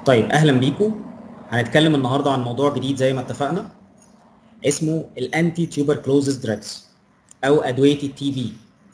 طيب اهلا بيكم هنتكلم النهارده عن موضوع جديد زي ما اتفقنا اسمه الانتي تيوبركلوزس دراجز او ادويه التي بي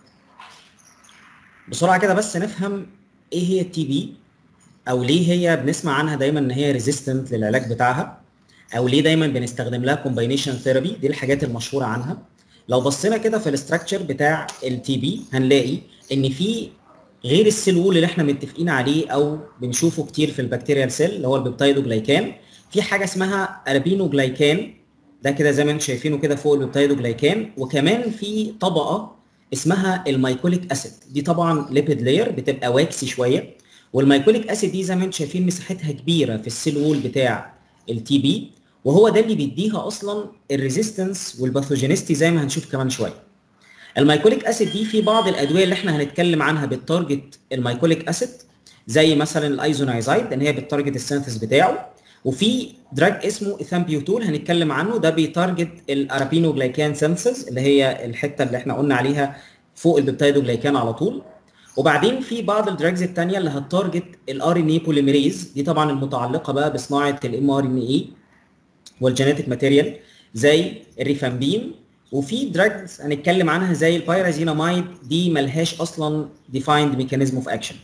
بسرعه كده بس نفهم ايه هي التي بي او ليه هي بنسمع عنها دايما ان هي ريزيستنت للعلاج بتاعها او ليه دايما بنستخدم لها كومباينيشن ثيرابي دي الحاجات المشهوره عنها لو بصينا كده في الاستراكشر بتاع التي بي هنلاقي ان في غير السيل وول اللي احنا متفقين عليه او بنشوفه كتير في البكتيريال سيل اللي هو البيبتايدوجلايكان في حاجه اسمها اربينوجلايكان ده كده زي ما انتم شايفينه كده فوق البيبتايدوجلايكان وكمان في طبقه اسمها المايكوليك اسيد دي طبعا ليبيد لاير بتبقى واكسي شويه والمايكوليك اسيد دي زي ما انتم شايفين مساحتها كبيره في السيل وول بتاع التي بي وهو ده اللي بيديها اصلا الريزيستنس والباثوجينيستي زي ما هنشوف كمان شويه المايكوليك اسيد دي في بعض الادويه اللي احنا هنتكلم عنها بالتارجت المايكوليك اسيد زي مثلا الايزونايزايد ان هي بالتارجت السينثيس بتاعه وفي دراج اسمه ايثامبيوتول هنتكلم عنه ده بيتارجت الارابينوجلايكان سينثيس اللي هي الحته اللي احنا قلنا عليها فوق البيبتايدوجلايكان على طول وبعدين في بعض الدراجز الثانيه اللي هتارجت الار ان اي بوليميريز دي طبعا المتعلقه بقى بصناعه الام ار ان اي والجينيتك ماتيريال زي الريفامبين وفي دراجز هنتكلم عنها زي البايرازينامايد دي ملهاش اصلا ديفايند ميكانيزم اوف اكشن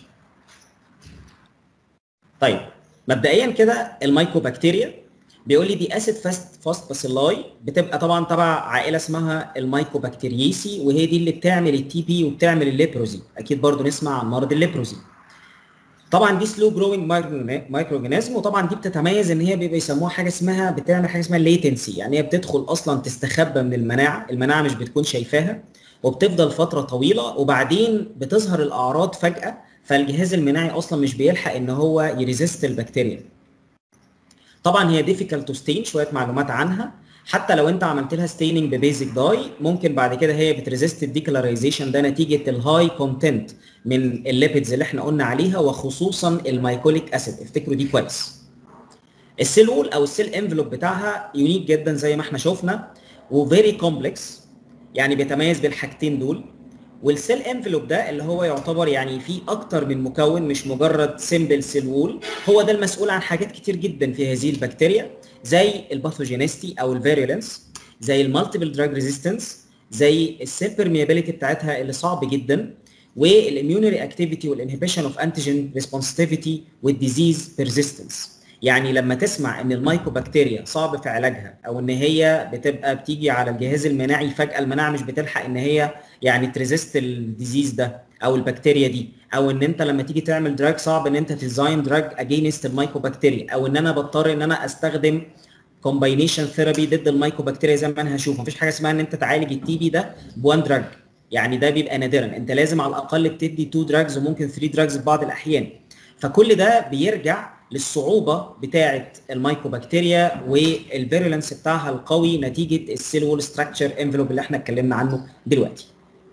طيب مبدئيا كده المايكوبكتيريا بيقول لي دي اسيد فاست فاست باسيلاي بتبقى طبعا تبع عائله اسمها المايكوبكتيريسي وهي دي اللي بتعمل التي بي وبتعمل الليبروزي اكيد برضو نسمع عن مرض الليبروزي طبعا دي سلو جروينج مايكرو اورجانيزم وطبعا دي بتتميز ان هي بيبقى يسموها حاجه اسمها بتعمل حاجه اسمها ليتنسي يعني هي بتدخل اصلا تستخبى من المناعه المناعه مش بتكون شايفاها وبتفضل فتره طويله وبعدين بتظهر الاعراض فجاه فالجهاز المناعي اصلا مش بيلحق ان هو يريزيست البكتيريا طبعا هي ديفيكالت تو ستين شويه معلومات عنها حتى لو انت عملت لها ستيننج ببيزك داي ممكن بعد كده هي بتريزيست الديكلاريزيشن ده نتيجه الهاي كونتنت من الليبيدز اللي احنا قلنا عليها وخصوصا المايكوليك اسيد افتكروا دي كويس السيل وول او السيل انفلوب بتاعها يونيك جدا زي ما احنا شفنا وفيري كومبلكس يعني بيتميز بالحاجتين دول والسيل انفلوب ده اللي هو يعتبر يعني فيه اكتر من مكون مش مجرد سيمبل سيل وول هو ده المسؤول عن حاجات كتير جدا في هذه البكتيريا زي الباثوجينيستي او الفيرولنس زي المالتيبل دراج ريزيستنس زي السيل بيرميابيليتي بتاعتها اللي صعب جدا والاميونري اكتيفيتي والانهبيشن اوف انتيجين ريسبونسيفيتي والديزيز بيرزيستنس يعني لما تسمع ان المايكوبكتيريا صعب في علاجها او ان هي بتبقى بتيجي على الجهاز المناعي فجاه المناعه مش بتلحق ان هي يعني تريزيست الديزيز ده او البكتيريا دي او ان انت لما تيجي تعمل دراج صعب ان انت تديزاين دراج اجينست المايكوبكتيريا او ان انا بضطر ان انا استخدم كومباينيشن ثيرابي ضد المايكوبكتيريا زي ما انا هشوف مفيش حاجه اسمها ان انت تعالج التي بي ده بوان دراج يعني ده بيبقى نادرا انت لازم على الاقل بتدي 2 دراجز وممكن 3 دراجز في بعض الاحيان فكل ده بيرجع للصعوبه بتاعه المايكوبكتيريا والفيرولنس بتاعها القوي نتيجه السيل وول ستراكشر انفلوب اللي احنا اتكلمنا عنه دلوقتي.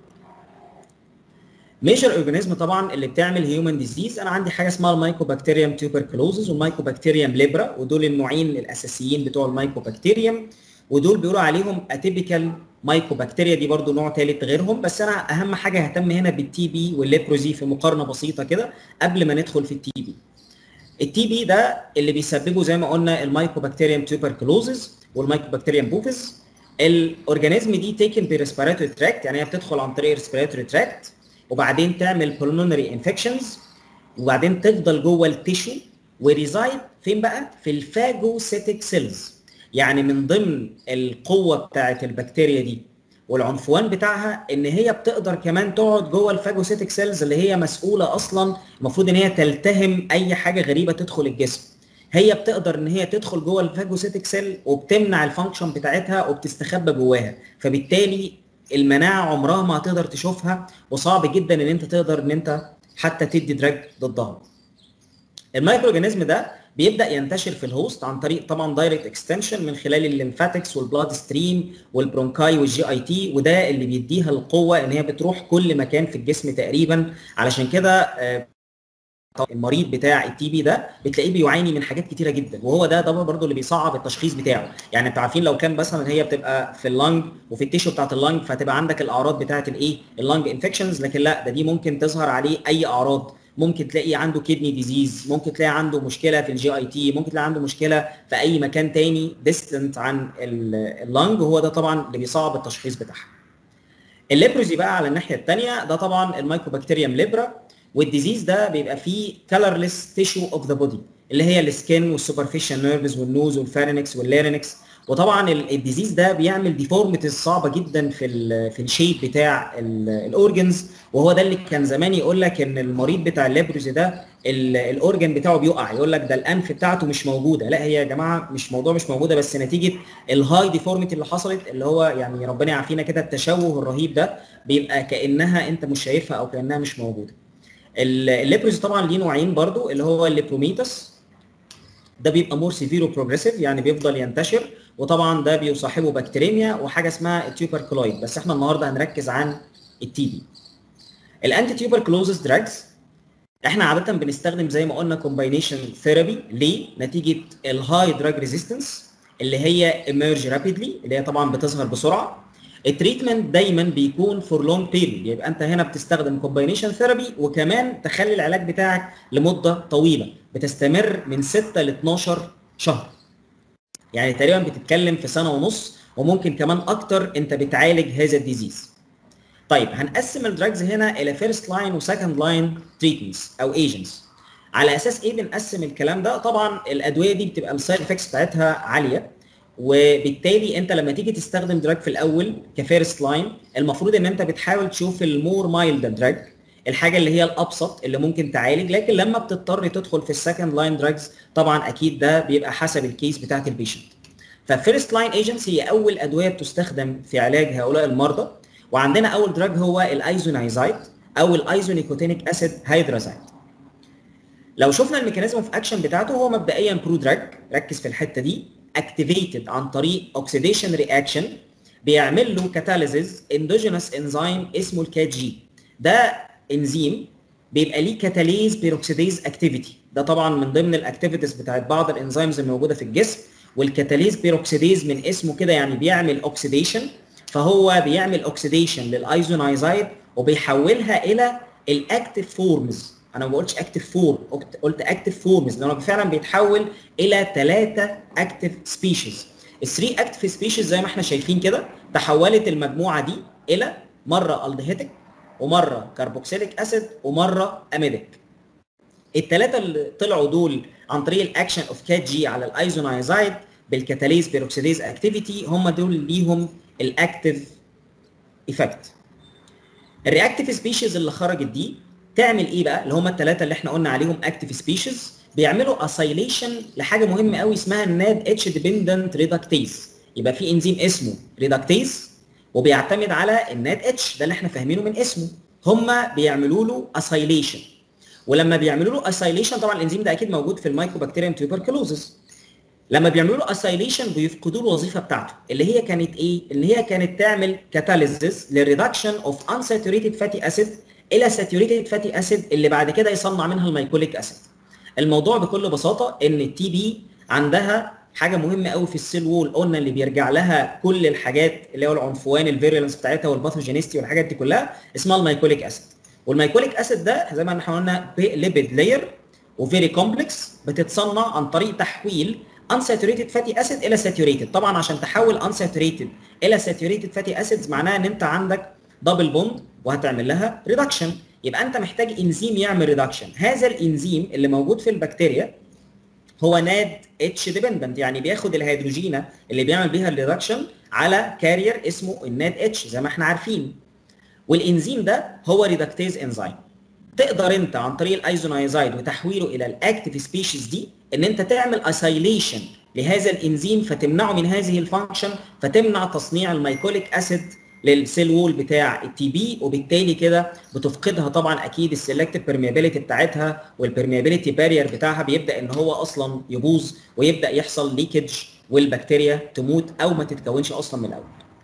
ميجر اورجانيزم طبعا اللي بتعمل هيومن ديزيز انا عندي حاجه اسمها المايكوبكتيريوم تيوبركلوزز والمايكوبكتيريوم ليبرا ودول النوعين الاساسيين بتوع المايكوبكتيريوم ودول بيقولوا عليهم اتيبيكال مايكوبكتيريا دي برضو نوع ثالث غيرهم بس انا اهم حاجه ههتم هنا بالتي بي والليبروزي في مقارنه بسيطه كده قبل ما ندخل في التي بي. التي بي ده اللي بيسببه زي ما قلنا المايكوبكتيريوم تيوبركلوزز والمايكوبكتيريوم بوفيز الاورجانيزم دي تيكن بريسبيراتوري تراكت يعني هي بتدخل عن طريق ريسبيراتوري تراكت وبعدين تعمل pulmonary انفكشنز وبعدين تفضل جوه التيشو وريزايد فين بقى؟ في الفاجوسيتك سيلز يعني من ضمن القوه بتاعه البكتيريا دي والعنفوان بتاعها ان هي بتقدر كمان تقعد جوه الفاجوسيتك سيلز اللي هي مسؤوله اصلا المفروض ان هي تلتهم اي حاجه غريبه تدخل الجسم هي بتقدر ان هي تدخل جوه الفاجوسيتك سيل وبتمنع الفانكشن بتاعتها وبتستخبى جواها فبالتالي المناعه عمرها ما هتقدر تشوفها وصعب جدا ان انت تقدر ان انت حتى تدي دراج ضدها المايكرو اورجانيزم ده بيبدا ينتشر في الهوست عن طريق طبعا دايركت اكستنشن من خلال الليمفاتكس والبلاد ستريم والبرونكاي والجي اي تي وده اللي بيديها القوه ان هي بتروح كل مكان في الجسم تقريبا علشان كده المريض بتاع التي بي ده بتلاقيه بيعاني من حاجات كتيره جدا وهو ده طبعا برضو اللي بيصعب التشخيص بتاعه يعني انتوا عارفين لو كان مثلا هي بتبقى في اللنج وفي التيشو بتاعت اللنج فهتبقى عندك الاعراض بتاعت الايه اللنج انفكشنز لكن لا ده دي ممكن تظهر عليه اي اعراض ممكن تلاقي عنده كدني ديزيز ممكن تلاقي عنده مشكله في الجي اي تي ممكن تلاقي عنده مشكله في اي مكان تاني ديستنت عن اللنج وهو ده طبعا اللي بيصعب التشخيص بتاعها الليبروزي بقى على الناحيه الثانيه ده طبعا المايكوبكتيريم ليبرا والديزيز ده بيبقى فيه كلرلس تيشو اوف ذا بودي اللي هي السكين والسوبرفيشال نيرفز والنوز والفارينكس واللارينكس وطبعا الديزيز ده بيعمل ديفورميتيز صعبه جدا في ال في الشيب بتاع الاورجنز وهو ده اللي كان زمان يقول لك ان المريض بتاع الليبروزي ده الاورجن بتاعه بيقع يقول لك ده الانف بتاعته مش موجوده لا هي يا جماعه مش موضوع مش موجوده بس نتيجه الهاي ديفورميتي اللي حصلت اللي هو يعني ربنا يعافينا كده التشوه الرهيب ده بيبقى كانها انت مش شايفها او كانها مش موجوده الليبروزي طبعا ليه نوعين برضو اللي هو الليبروميتس ده بيبقى مور سيفيرو بروجريسيف يعني بيفضل ينتشر وطبعا ده بيصاحبه بكتيريميا وحاجه اسمها التيوبركلويد بس احنا النهارده هنركز عن التي بي الانتي تيوبركلوزس دراجز احنا عاده بنستخدم زي ما قلنا كومباينيشن ثيرابي ليه نتيجه الهاي دراج ريزيستنس اللي هي ايمرج رابيدلي اللي هي طبعا بتظهر بسرعه التريتمنت دايما بيكون فور لونج بيريد يبقى انت هنا بتستخدم كومباينيشن ثيرابي وكمان تخلي العلاج بتاعك لمده طويله بتستمر من 6 ل 12 شهر يعني تقريبا بتتكلم في سنه ونص وممكن كمان اكتر انت بتعالج هذا الديزيز طيب هنقسم الدراجز هنا الى فيرست لاين وسكند لاين تريتمنتس او ايجنتس على اساس ايه بنقسم الكلام ده طبعا الادويه دي بتبقى السايد افكتس بتاعتها عاليه وبالتالي انت لما تيجي تستخدم دراج في الاول كفيرست لاين المفروض ان انت بتحاول تشوف المور مايلد دراج الحاجه اللي هي الابسط اللي ممكن تعالج لكن لما بتضطر تدخل في السكند لاين دراجز طبعا اكيد ده بيبقى حسب الكيس بتاعت البيشنت ففيرست لاين ايجنتس هي اول ادويه بتستخدم في علاج هؤلاء المرضى وعندنا اول دراج هو الايزونايزايد او الايزونيكوتينيك اسيد هيدرازايد لو شفنا الميكانيزم اوف اكشن بتاعته هو مبدئيا برو دراج ركز في الحته دي اكتيفيتد عن طريق اوكسيديشن رياكشن بيعمل له كاتاليزيز اندوجينوس انزيم اسمه الكات جي ده انزيم بيبقى ليه كاتاليز بيروكسيديز اكتيفيتي ده طبعا من ضمن الاكتيفيتيز بتاعت بعض الانزيمز الموجوده في الجسم والكاتاليز بيروكسيديز من اسمه كده يعني بيعمل اوكسيديشن فهو بيعمل اوكسيديشن للايزونايزايد وبيحولها الى الاكتيف فورمز انا ما بقولش اكتيف فور قلت اكتيف فورمز لانه فعلا بيتحول الى ثلاثه اكتيف سبيشيز الثري اكتيف سبيشيز زي ما احنا شايفين كده تحولت المجموعه دي الى مره الدهيتك ومره كربوكسيليك اسيد ومره اميديك الثلاثه اللي طلعوا دول عن طريق الاكشن اوف كات جي على الايزونايزايد بالكاتاليز بيروكسيديز اكتيفيتي هم دول ليهم الاكتيف ايفكت الرياكتيف سبيشيز اللي خرجت دي تعمل ايه بقى اللي هم الثلاثه اللي احنا قلنا عليهم اكتيف سبيشيز بيعملوا اسايليشن لحاجه مهمه قوي اسمها الناد اتش ديبندنت ريدكتيز يبقى في انزيم اسمه ريدكتيز وبيعتمد على الناد اتش ده اللي احنا فاهمينه من اسمه هم بيعملوا له اسايليشن ولما بيعملوا له اسايليشن طبعا الانزيم ده اكيد موجود في المايكوبكتيريم تيوبركلوزس لما بيعملوا له اسايليشن بيفقدوا الوظيفه بتاعته اللي هي كانت ايه اللي هي كانت تعمل كاتاليزيس للريدكشن اوف unsaturated فاتي اسيد الى ساتوريتد فاتي اسيد اللي بعد كده يصنع منها الميكوليك اسيد الموضوع بكل بساطه ان التي بي عندها حاجه مهمه قوي في السيل وول قلنا اللي بيرجع لها كل الحاجات اللي هو العنفوان الفيرولنس بتاعتها والباثوجينيستي والحاجات دي كلها اسمها الميكوليك اسيد والميكوليك اسيد ده زي ما احنا قلنا ليبيد لاير وفيري كومبلكس بتتصنع عن طريق تحويل unsaturated fatty acid الى saturated طبعا عشان تحول unsaturated الى saturated fatty acids معناها ان انت عندك دبل بوند وهتعمل لها ريدكشن يبقى انت محتاج انزيم يعمل ريدكشن هذا الانزيم اللي موجود في البكتيريا هو ناد اتش ديبندنت يعني بياخد الهيدروجينه اللي بيعمل بيها الريدكشن على كارير اسمه الناد اتش زي ما احنا عارفين والانزيم ده هو ريدكتيز انزيم تقدر انت عن طريق الايزونايزايد وتحويله الى الاكتيف سبيشيز دي ان انت تعمل اسايليشن لهذا الانزيم فتمنعه من هذه الفانكشن فتمنع تصنيع الميكوليك اسيد للسيل وول بتاع التي بي وبالتالي كده بتفقدها طبعا اكيد السلكتيف بيرميابيليتي بتاعتها والبرميابيليتي بارير بتاعها بيبدا ان هو اصلا يبوظ ويبدا يحصل ليكج والبكتيريا تموت او ما تتكونش اصلا من الاول.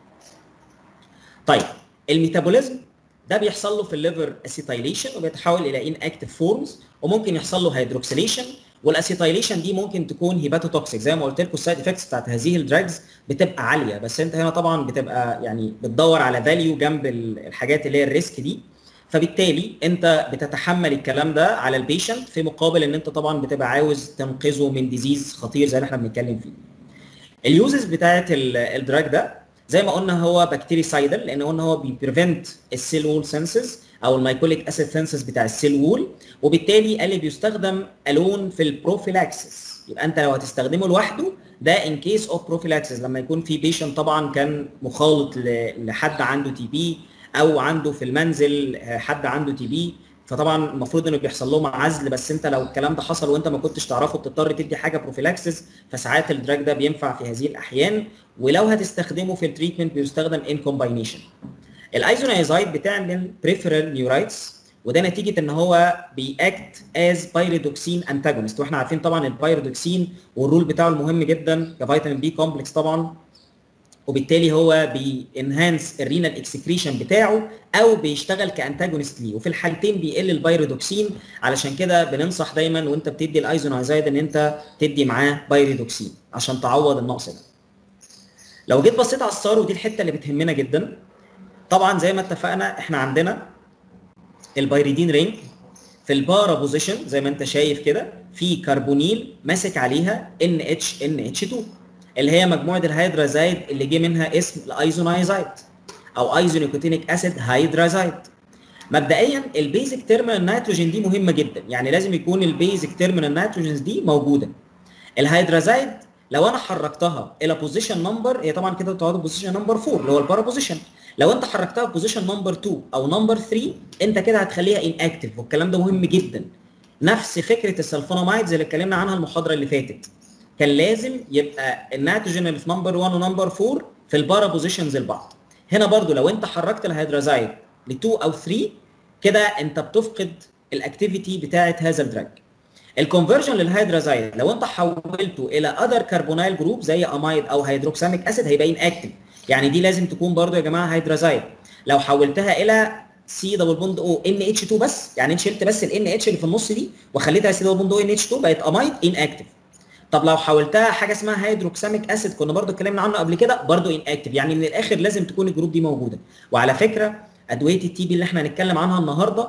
طيب الميتابوليزم ده بيحصل له في الليفر اسيتايليشن وبيتحول الى ان اكتيف فورمز وممكن يحصل له هيدروكسيليشن والاسيتايليشن دي ممكن تكون هيباتوتوكسيك زي ما قلت لكم السايد افكتس بتاعت هذه الدراجز بتبقى عاليه بس انت هنا طبعا بتبقى يعني بتدور على فاليو جنب الحاجات اللي هي الريسك دي فبالتالي انت بتتحمل الكلام ده على البيشنت في مقابل ان انت طبعا بتبقى عاوز تنقذه من ديزيز خطير زي اللي احنا بنتكلم فيه. اليوزز بتاعت الدراج ده زي ما قلنا هو بكتيريسايدل لان قلنا هو بيبريفنت السيل وول سنسز او المايكوليك اسيد سنسز بتاع السيل وول وبالتالي قال لي بيستخدم الون في البروفيلاكسس يبقى انت لو هتستخدمه لوحده ده ان كيس اوف بروفيلاكسس لما يكون في بيشنت طبعا كان مخالط لحد عنده تي بي او عنده في المنزل حد عنده تي بي فطبعا المفروض انه بيحصل لهم عزل بس انت لو الكلام ده حصل وانت ما كنتش تعرفه بتضطر تدي حاجه بروفيلاكسس فساعات الدراج ده بينفع في هذه الاحيان ولو هتستخدمه في التريتمنت بيستخدم ان كومباينيشن الايزونايزايد بتعمل بريفرال نيورايتس وده نتيجه ان هو بيأكت از بايريدوكسين انتاجونست واحنا عارفين طبعا البايريدوكسين والرول بتاعه المهم جدا كفيتامين بي كومبلكس طبعا وبالتالي هو بينهانس الرينال اكسكريشن بتاعه او بيشتغل كانتاجونست ليه وفي الحالتين بيقل البايريدوكسين علشان كده بننصح دايما وانت بتدي الايزونايزايد ان انت تدي معاه بايريدوكسين عشان تعوض النقص ده لو جيت بصيت على الصار ودي الحته اللي بتهمنا جدا طبعا زي ما اتفقنا احنا عندنا البايريدين رينج في البارا بوزيشن زي ما انت شايف كده في كربونيل ماسك عليها ان اتش ان اتش 2 اللي هي مجموعه الهيدرازايد اللي جه منها اسم الايزونايزايد او ايزونيكوتينيك اسيد هيدرازايد مبدئيا البيزك تيرمينال نيتروجين دي مهمه جدا يعني لازم يكون البيزك تيرمينال نيتروجينز دي موجوده الهيدرازايد لو انا حركتها الى بوزيشن نمبر هي طبعا كده بتقعد بوزيشن نمبر 4 اللي هو البارا بوزيشن لو انت حركتها في بوزيشن نمبر 2 او نمبر 3 انت كده هتخليها ان اكتف والكلام ده مهم جدا نفس فكره السلفونامايدز اللي اتكلمنا عنها المحاضره اللي فاتت كان لازم يبقى النيتروجين اللي في نمبر 1 ونمبر 4 في البارا بوزيشنز لبعض هنا برضو لو انت حركت الهيدرازايد ل 2 او 3 كده انت بتفقد الاكتيفيتي بتاعه هذا الدراج الكونفرجن للهيدرازايد لو انت حولته الى اذر كربونايل جروب زي امايد او هيدروكساميك اسيد هيبقى ان اكتف يعني دي لازم تكون برضو يا جماعه هيدرازايد لو حولتها الى سي دبل بوند او ان اتش 2 بس يعني انت شلت بس الان اتش اللي في النص دي وخليتها سي دبل بوند او ان اتش 2 بقت امايد ان اكتف طب لو حولتها حاجه اسمها هيدروكساميك اسيد كنا برضو اتكلمنا عنه قبل كده برضو ان اكتف يعني من الاخر لازم تكون الجروب دي موجوده وعلى فكره ادويه التي بي اللي احنا هنتكلم عنها النهارده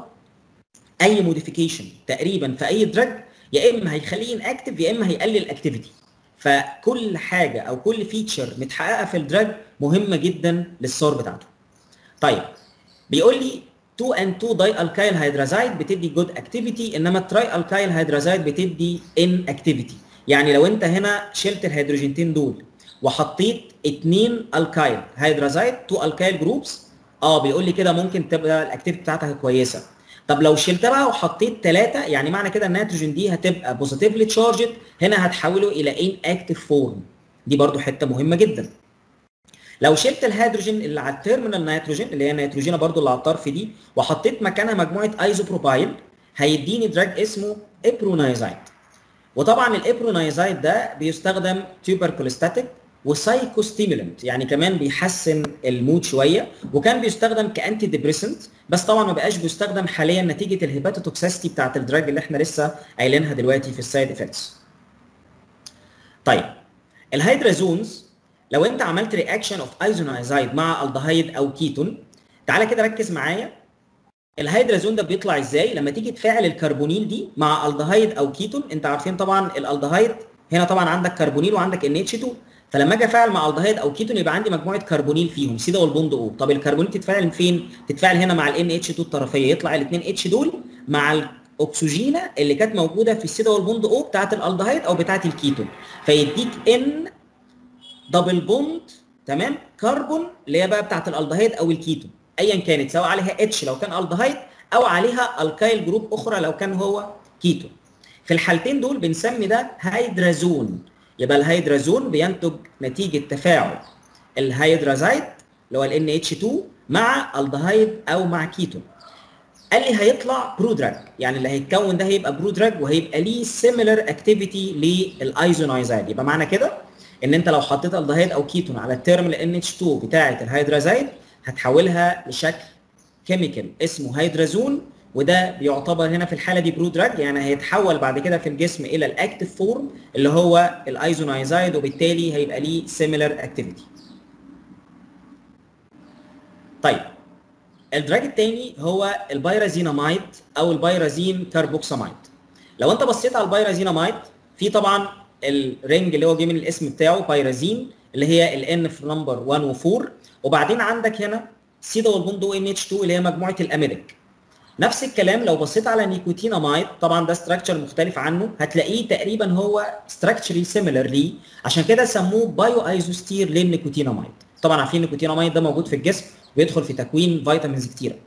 اي موديفيكيشن تقريبا في اي دراج يا اما هيخليه ان اكتف يا اما هيقلل الاكتيفيتي فكل حاجه او كل فيتشر متحققه في الدراج مهمه جدا للصور بتاعته طيب بيقول لي 2 and 2 داي الكايل هيدرازايد بتدي جود اكتيفيتي انما التراي الكايل هيدرازايد بتدي ان اكتيفيتي يعني لو انت هنا شلت الهيدروجينتين دول وحطيت اثنين الكايل هيدرازايد 2 الكايل جروبس اه بيقول لي كده ممكن تبقى الاكتيفيتي بتاعتها كويسه طب لو شلتها بقى وحطيت ثلاثه يعني معنى كده النيتروجين دي هتبقى بوزيتيفلي تشارجد هنا هتحوله الى ان اكتف فورم دي برضو حته مهمه جدا لو شلت الهيدروجين اللي على التيرمينال نيتروجين اللي هي نيتروجينه برضو اللي على الطرف دي وحطيت مكانها مجموعه ايزوبروبايل هيديني دراج اسمه ابرونايزايد وطبعا الابرونايزايد ده بيستخدم تيوبركولستاتيك وسايكوستيمولنت يعني كمان بيحسن المود شويه وكان بيستخدم كانتي ديبريسنت بس طبعا ما بقاش بيستخدم حاليا نتيجه الهيباتوتوكسيستي بتاعت الدراج اللي احنا لسه قايلينها دلوقتي في السايد افكتس. طيب الهيدرازونز لو انت عملت رياكشن اوف ايزونايزايد مع الدهايد او كيتون تعالى كده ركز معايا الهيدرازون ده بيطلع ازاي لما تيجي تفاعل الكربونيل دي مع الدهايد او كيتون انت عارفين طبعا الالدهايد هنا طبعا عندك كربونيل وعندك ان اتش 2 فلما اجي افاعل مع الدهايد او كيتون يبقى عندي مجموعه كربونيل فيهم سي ده والبوند او طب الكربونيل تتفاعل فين تتفاعل هنا مع الان اتش 2 الطرفيه يطلع الاثنين اتش دول مع الاكسجينه اللي كانت موجوده في السي ده والبوند او بتاعه الالدهايد او بتاعه الكيتون فيديك ان دبل بوند تمام كربون اللي هي بقى بتاعه الالدهايد او الكيتون ايا كانت سواء عليها اتش لو كان الدهايد او عليها الكايل جروب اخرى لو كان هو كيتون في الحالتين دول بنسمي ده هيدرازون يبقى الهيدرازون بينتج نتيجه تفاعل الهيدرازايد اللي هو ال NH2 مع الدهايد او مع كيتون قال لي هيطلع برودراج يعني اللي هيتكون ده هيبقى برودراج وهيبقى ليه سيميلر اكتيفيتي للايزونايزايد يبقى معنى كده ان انت لو حطيت الدهايد او كيتون على التيرمال NH2 بتاعه الهيدرازايد هتحولها لشكل كيميكال اسمه هيدرازون وده بيعتبر هنا في الحاله دي برودراج يعني هيتحول بعد كده في الجسم الى الاكتف فورم اللي هو الايزونايزايد وبالتالي هيبقى ليه سيميلر اكتيفيتي. طيب الدراج الثاني هو البيرازيناميد او البيرازين كاربوكساميد لو انت بصيت على البيرازيناميد في طبعا الرينج اللي هو جه من الاسم بتاعه بايرازين اللي هي الان في نمبر 1 و4 وبعدين عندك هنا سي دبل بوند او ان اتش 2 اللي هي مجموعه الاميدك نفس الكلام لو بصيت على نيكوتيناميد طبعا ده ستراكشر مختلف عنه هتلاقيه تقريبا هو ستراكشري سيميلر ليه عشان كده سموه بايو ايزوستير للنيكوتيناميد طبعا عارفين النيكوتيناميد ده موجود في الجسم بيدخل في تكوين فيتامينز كتيره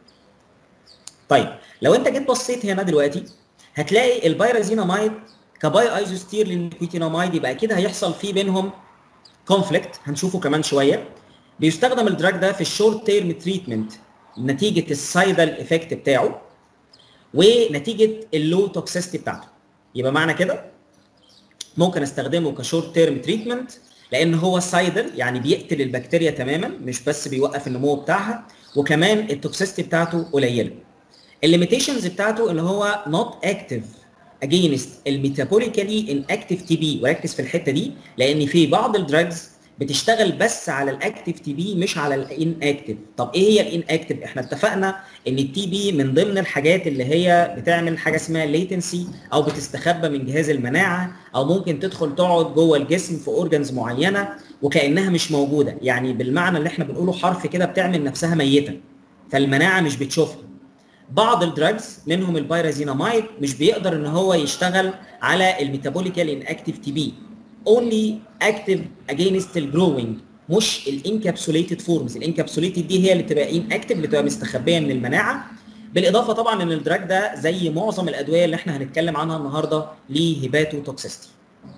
طيب لو انت جيت بصيت هنا دلوقتي هتلاقي البيرازيناميد كبايو ايزوستير للنيكوتيناميد يبقى اكيد هيحصل فيه بينهم كونفليكت هنشوفه كمان شويه بيستخدم الدراج ده في الشورت تيرم تريتمنت نتيجه السايدال افكت بتاعه ونتيجه اللو توكسيستي بتاعته يبقى معنى كده ممكن استخدمه كشورت تيرم تريتمنت لان هو سايدل يعني بيقتل البكتيريا تماما مش بس بيوقف النمو بتاعها وكمان التوكسيستي بتاعته قليله الليميتيشنز بتاعته ان هو نوت اكتف اجينست الميتابوليكالي ان اكتف تي بي وركز في الحته دي لان في بعض الدراجز بتشتغل بس على الاكتف تي بي مش على الان اكتف طب ايه هي الان اكتف احنا اتفقنا ان التي بي من ضمن الحاجات اللي هي بتعمل حاجه اسمها ليتنسي او بتستخبى من جهاز المناعه او ممكن تدخل تقعد جوه الجسم في اورجنز معينه وكانها مش موجوده يعني بالمعنى اللي احنا بنقوله حرف كده بتعمل نفسها ميته فالمناعه مش بتشوفها بعض الدراجز منهم البيرازيناميد مش بيقدر ان هو يشتغل على الميتابوليكال ان اكتف تي بي only active against الجروينج مش الانكابسوليتد فورمز الانكابسوليتد دي هي اللي بتبقى ان اكتف اللي بتبقى مستخبيه من المناعه بالاضافه طبعا ان الدراج ده زي معظم الادويه اللي احنا هنتكلم عنها النهارده ليه هيباتو توكسيستي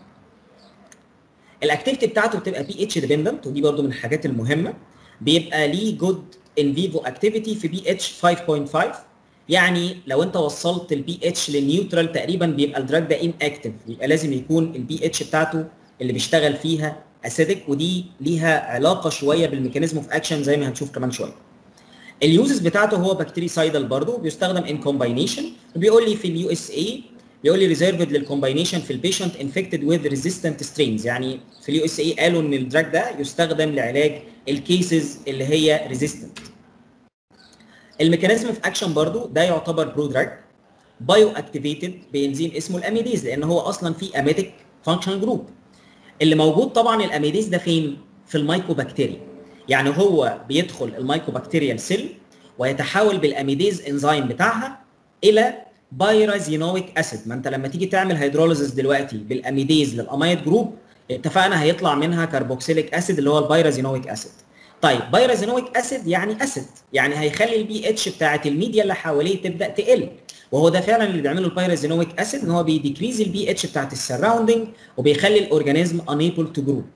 الاكتيفيتي بتاعته بتبقى بي اتش ديبندنت ودي برده من الحاجات المهمه بيبقى ليه جود ان فيفو اكتيفيتي في بي اتش 5.5 يعني لو انت وصلت البي اتش للنيوترال تقريبا بيبقى الدراج ده ان اكتف يبقى لازم يكون البي اتش بتاعته اللي بيشتغل فيها اسيدك ودي ليها علاقه شويه بالميكانيزم اوف اكشن زي ما هنشوف كمان شويه اليوزز بتاعته هو بكتيريسايدال برضه بيستخدم ان كومباينيشن بيقول لي في اليو اس اي بيقول لي ريزيرفد للكومباينيشن في البيشنت انفكتد وذ ريزيستنت سترينز يعني في اليو اس اي قالوا ان الدراج ده يستخدم لعلاج الكيسز اللي هي ريزيستنت الميكانيزم اوف اكشن برضو ده يعتبر برو دراج بايو اكتيفيتد بانزيم اسمه الاميديز لان هو اصلا في اميتيك فانكشن جروب اللي موجود طبعا الاميديز ده فين في المايكوبكتيريا يعني هو بيدخل المايكوبكتيريال سيل ويتحول بالاميديز انزيم بتاعها الى بايرازينويك اسيد ما انت لما تيجي تعمل هيدروليزس دلوقتي بالاميديز للامايد جروب اتفقنا هيطلع منها كربوكسيليك اسيد اللي هو البايرازينويك اسيد طيب بايرازينويك اسيد يعني اسيد يعني هيخلي البي اتش بتاعه الميديا اللي حواليه تبدا تقل وهو ده فعلا اللي بيعمله البايرازينويك اسيد ان هو بيديكريز البي اتش بتاعه السراوندنج وبيخلي الاورجانيزم انيبل تو جرو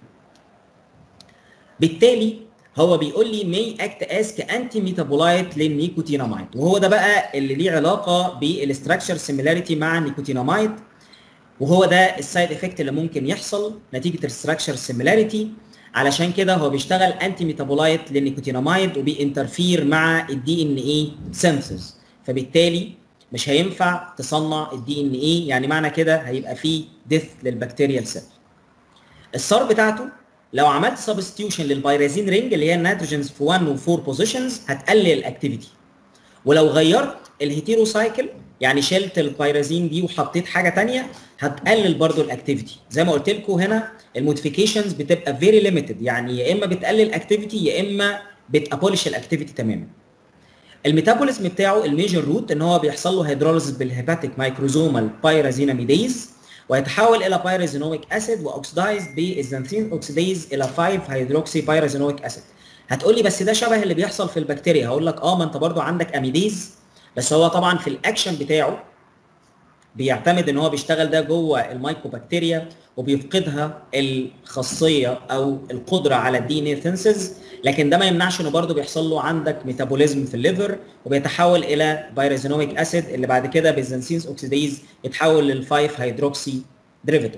بالتالي هو بيقول لي مي اكت از كانتي ميتابولايت للنيكوتيناميد وهو ده بقى اللي ليه علاقه بالاستراكشر سيميلاريتي مع النيكوتيناميد وهو ده السايد افكت اللي ممكن يحصل نتيجه الاستراكشر سيميلاريتي علشان كده هو بيشتغل انتي ميتابولايت للنيكوتيناميد وبينترفير مع الدي ان اي سينثيز فبالتالي مش هينفع تصنع الدي ان اي يعني معنى كده هيبقى فيه ديث للبكتيريال سيل الصار بتاعته لو عملت سبستيوشن للبيرازين رينج اللي هي النيتروجينز في 1 و4 بوزيشنز هتقلل الاكتيفيتي ولو غيرت الهيتيرو سايكل يعني شلت البيرازين دي وحطيت حاجه ثانيه هتقلل برضو الاكتيفيتي زي ما قلت لكم هنا الموديفيكيشنز بتبقى فيري ليميتد يعني يا اما بتقلل اكتيفيتي يا اما بتابولش الاكتيفيتي تماما الميتابوليزم بتاعه الميجر روت ان هو بيحصل له هيدروليسيس بالهيباتيك مايكروزومال بايرازيناميديز ويتحول الى بايرازينويك اسيد واوكسدايز بالزنثين اوكسيديز الى 5 هيدروكسي بايرازينويك اسيد هتقول لي بس ده شبه اللي بيحصل في البكتيريا هقول لك اه ما انت برضو عندك اميديز بس هو طبعا في الاكشن بتاعه بيعتمد ان هو بيشتغل ده جوه المايكوبكتيريا وبيفقدها الخاصيه او القدره على الدي ان ثينسز لكن ده ما يمنعش انه برضه بيحصل له عندك ميتابوليزم في الليفر وبيتحول الى بايرازينويك اسيد اللي بعد كده بالزنسينز اوكسيديز يتحول للفايف هيدروكسي ديريفيتيف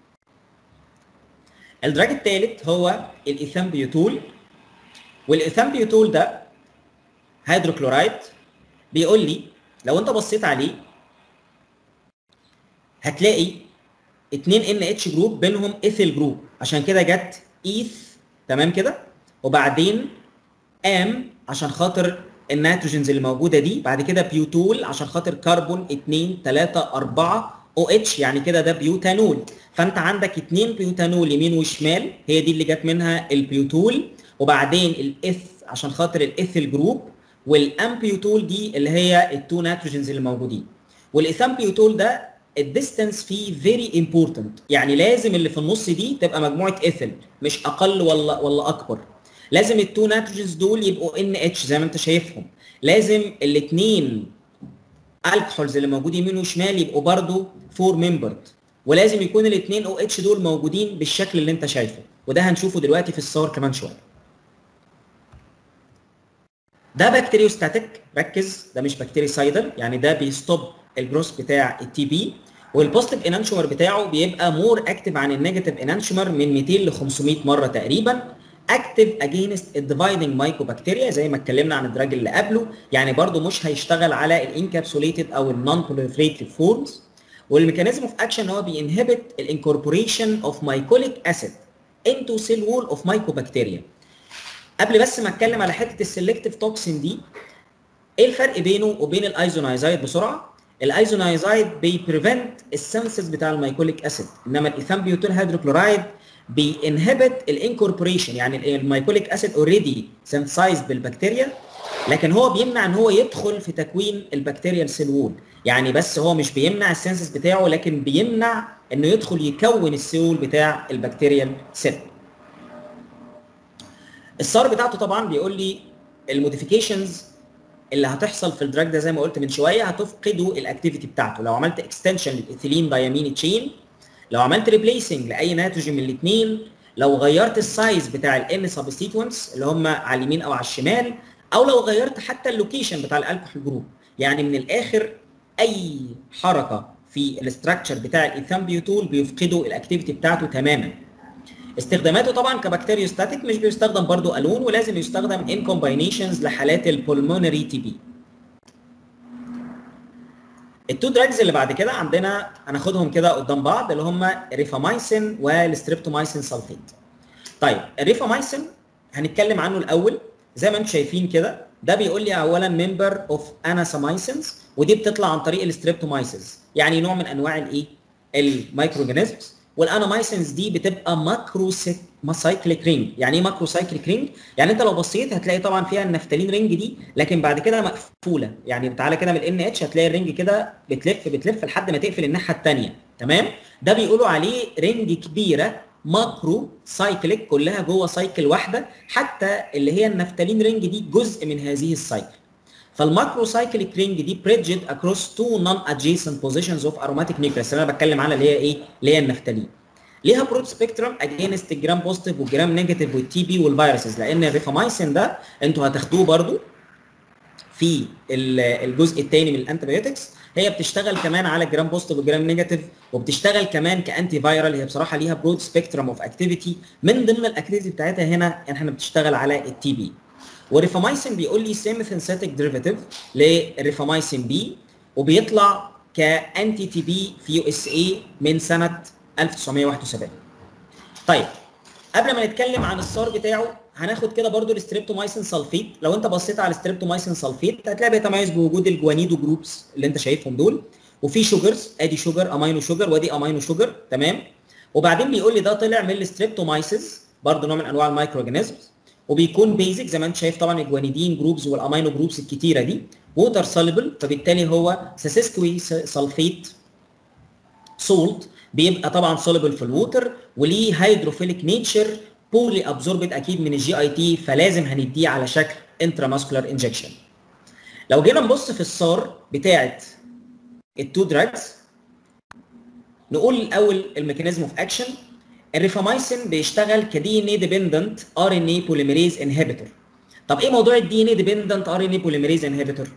الدراج الثالث هو الايثامبيوتول والايثامبيوتول ده هيدروكلورايد بيقول لي لو انت بصيت عليه هتلاقي 2 ان اتش جروب بينهم ايثيل جروب عشان كده جت ايث تمام كده وبعدين ام عشان خاطر النيتروجينز اللي موجوده دي بعد كده بيوتول عشان خاطر كربون 2 3 4 او اتش يعني كده ده بيوتانول فانت عندك اثنين بيوتانول يمين وشمال هي دي اللي جت منها البيوتول وبعدين الاث عشان خاطر الايثيل جروب والامبيوتول دي اللي هي التو نيتروجينز اللي موجودين والايثامبيوتول ده الديستانس فيه فيري امبورتنت يعني لازم اللي في النص دي تبقى مجموعه ايثيل مش اقل ولا ولا اكبر لازم التو نيتروجينز دول يبقوا ان اتش زي ما انت شايفهم لازم الاثنين الكحولز اللي موجود يمين وشمال يبقوا برضو فور ممبرد ولازم يكون الاثنين او اتش دول موجودين بالشكل اللي انت شايفه وده هنشوفه دلوقتي في الصور كمان شويه ده بكتيريوستاتيك ركز ده مش بكتيريسايدل يعني ده بيستوب الجروس بتاع التي بي والبوزيتيف انانشومر بتاعه بيبقى مور اكتف عن النيجاتيف انانشومر من 200 ل 500 مره تقريبا اكتف اجينست الديفايدنج مايكوبكتيريا زي ما اتكلمنا عن الدراج اللي قبله يعني برده مش هيشتغل على الانكابسوليتد او النون بروليفريتيف فورمز والميكانيزم اوف اكشن هو بينهبت الانكوربوريشن اوف مايكوليك اسيد انتو سيل وول اوف مايكوبكتيريا قبل بس ما اتكلم على حته السلكتيف توكسين دي ايه الفرق بينه وبين الايزونايزايد بسرعه الايزونايزايد بيبريفنت السنسز بتاع المايكوليك اسيد انما الايثامبيوتيل هيدروكلورايد بينهبت الانكوربوريشن يعني المايكوليك اسيد اوريدي سنسايزد بالبكتيريا لكن هو بيمنع ان هو يدخل في تكوين البكتيريال سيل وول يعني بس هو مش بيمنع السنسس بتاعه لكن بيمنع انه يدخل يكون السيول بتاع البكتيريال سيل الصار بتاعته طبعا بيقول لي الموديفيكيشنز اللي هتحصل في الدراج ده زي ما قلت من شويه هتفقدوا الاكتيفيتي بتاعته لو عملت اكستنشن للايثيلين دايامين تشين لو عملت ريبليسنج لاي نيتروجين من الاثنين لو غيرت السايز بتاع الان سبستيتوينتس اللي هم على اليمين او على الشمال او لو غيرت حتى اللوكيشن بتاع الالكحول جروب يعني من الاخر اي حركه في الاستراكشر بتاع الايثامبيوتول بيفقدوا الاكتيفيتي بتاعته تماما استخداماته طبعا كبكتيريوستاتيك مش بيستخدم برضو الون ولازم يستخدم ان كومباينيشنز لحالات البولمونري تي بي التو دراجز اللي بعد كده عندنا هناخدهم كده قدام بعض اللي هم الريفامايسين والستريبتومايسين سلفيت طيب الريفامايسين هنتكلم عنه الاول زي ما انتم شايفين كده ده بيقول لي اولا ممبر اوف اناسامايسنز ودي بتطلع عن طريق الستريبتومايسيس يعني نوع من انواع الايه المايكروجينيزمز والانامايسنز دي بتبقى ماكرو سايكليك رينج يعني ايه ماكرو سايكليك رينج يعني انت لو بصيت هتلاقي طبعا فيها النفتالين رينج دي لكن بعد كده مقفوله يعني تعالى كده من الان اتش هتلاقي الرينج كده بتلف بتلف لحد ما تقفل الناحيه الثانيه تمام ده بيقولوا عليه رينج كبيره ماكرو سايكليك كلها جوه سايكل واحده حتى اللي هي النفتالين رينج دي جزء من هذه السايكل فالماكرو سايكليك رينج دي بريدجد اكروس تو نون ادجيسنت بوزيشنز اوف اروماتيك نيوكليس اللي انا بتكلم عنها اللي هي ايه؟ اللي هي النفتالين. ليها برود سبيكترم اجينست الجرام بوزيتيف والجرام نيجاتيف والتي بي والفيروسز لان الريفامايسين ده انتوا هتاخدوه برضو في الجزء الثاني من الانتيبيوتكس هي بتشتغل كمان على الجرام بوزيتيف والجرام نيجاتيف وبتشتغل كمان كانتي فايرال هي بصراحه ليها برود سبيكترم اوف اكتيفيتي من ضمن الاكتيفيتي بتاعتها هنا احنا بتشتغل على التي بي والريفامايسين بيقول لي سيمي سينثيتك ديريفاتيف للريفامايسين بي وبيطلع كانتي تي بي في يو اس اي من سنه 1971 طيب قبل ما نتكلم عن الصار بتاعه هناخد كده برضو الستريبتومايسين سلفيت لو انت بصيت على الستريبتومايسين سلفيت هتلاقي بيتميز بوجود الجوانيدو جروبس اللي انت شايفهم دول وفي شوجرز ادي شوجر امينو شوجر وادي امينو شوجر تمام وبعدين بيقول لي ده طلع من الستريبتومايسيس برضو نوع من انواع المايكروجينيزمز وبيكون بيزك زي ما انت شايف طبعا الجوانيدين جروبز والامينو جروبس الكتيره دي ووتر سوليبل فبالتالي هو ساسيسكوي سلفيت سولت بيبقى طبعا سوليبل في الووتر وليه هيدروفيليك نيتشر بورلي ابزوربد اكيد من الجي اي تي فلازم هنديه على شكل انتراماسكولار انجكشن لو جينا نبص في الصار بتاعه التو دراجز نقول الاول الميكانيزم اوف اكشن الريفامايسين بيشتغل كدي ان اي ديبندنت ار ان اي بوليميريز انهبيتور طب ايه موضوع الدي ان اي ديبندنت ار ان اي بوليميريز انهبيتور